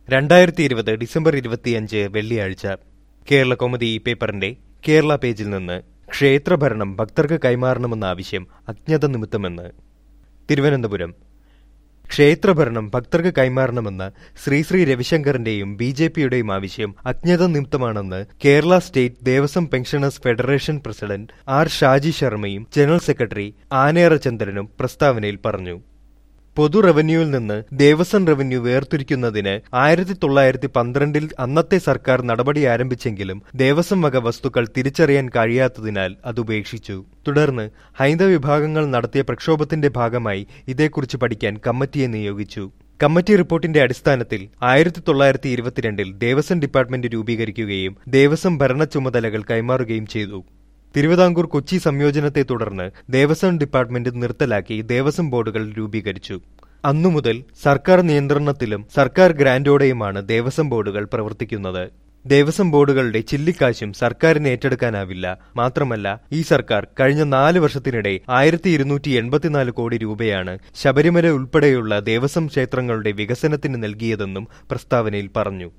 രണ്ടായിരത്തി ഇരുപത് ഡിസംബർ ഇരുപത്തിയഞ്ച് വെള്ളിയാഴ്ച കേരള കോമഡി പേപ്പറിന്റെ കേരള പേജിൽ നിന്ന് ക്ഷേത്രഭരണം ഭക്തർക്ക് കൈമാറണമെന്ന ആവശ്യം അജ്ഞത നിമിത്തമെന്ന് തിരുവനന്തപുരം ക്ഷേത്രഭരണം ഭക്തർക്ക് കൈമാറണമെന്ന ശ്രീ ശ്രീ രവിശങ്കറിന്റെയും ബി ജെ പിയുടെയും ആവശ്യം അജ്ഞത നിമിത്തമാണെന്ന് Kerala state Devaswom pensioners federation president R Shaji ശർമ്മയും ജനറൽ സെക്രട്ടറി ആനേറ ചന്ദ്രനും പ്രസ്താവനയിൽ പറഞ്ഞു പൊതു റവന്യൂവിൽ നിന്ന് ദേവസ്വം റവന്യൂ വേർതിരിക്കുന്നതിന് ആയിരത്തി തൊള്ളായിരത്തി പന്ത്രണ്ടിൽ അന്നത്തെ സർക്കാർ നടപടി ആരംഭിച്ചെങ്കിലും ദേവസ്വം വക വസ്തുക്കൾ തിരിച്ചറിയാൻ കഴിയാത്തതിനാൽ അത് ഉപേക്ഷിച്ചു തുടർന്ന് ഹൈന്ദവ വിഭാഗങ്ങൾ നടത്തിയ പ്രക്ഷോഭത്തിന്റെ ഭാഗമായി ഇതേക്കുറിച്ച് പഠിക്കാൻ കമ്മിറ്റിയെ നിയോഗിച്ചു കമ്മിറ്റി റിപ്പോർട്ടിന്റെ അടിസ്ഥാനത്തിൽ ആയിരത്തി തൊള്ളായിരത്തി ഇരുപത്തിരണ്ടിൽ ദേവസ്വം ഡിപ്പാർട്ട്മെന്റ് രൂപീകരിക്കുകയും ദേവസ്വം ഭരണ ചുമതലകൾ കൈമാറുകയും ചെയ്തു തിരുവിതാംകൂർ കൊച്ചി സംയോജനത്തെ തുടർന്ന് ദേവസ്വം ഡിപ്പാർട്ട്മെന്റ് നിർത്തലാക്കി ദേവസ്വം ബോർഡുകൾ രൂപീകരിച്ചു അന്നു മുതൽ സർക്കാർ നിയന്ത്രണത്തിലും സർക്കാർ ഗ്രാന്റോടെയുമാണ് ദേവസ്വം ബോർഡുകൾ പ്രവർത്തിക്കുന്നത് ദേവസ്വം ബോർഡുകളുടെ ചില്ലിക്കാശും സർക്കാരിന് ഏറ്റെടുക്കാനാവില്ല മാത്രമല്ല ഈ സർക്കാർ കഴിഞ്ഞ നാല് വർഷത്തിനിടെ ആയിരത്തി ഇരുന്നൂറ്റി എൺപത്തിനാല് കോടി രൂപയാണ് ശബരിമല ഉൾപ്പെടെയുള്ള ദേവസ്വം ക്ഷേത്രങ്ങളുടെ വികസനത്തിന് നൽകിയതെന്നും പ്രസ്താവനയിൽ പറഞ്ഞു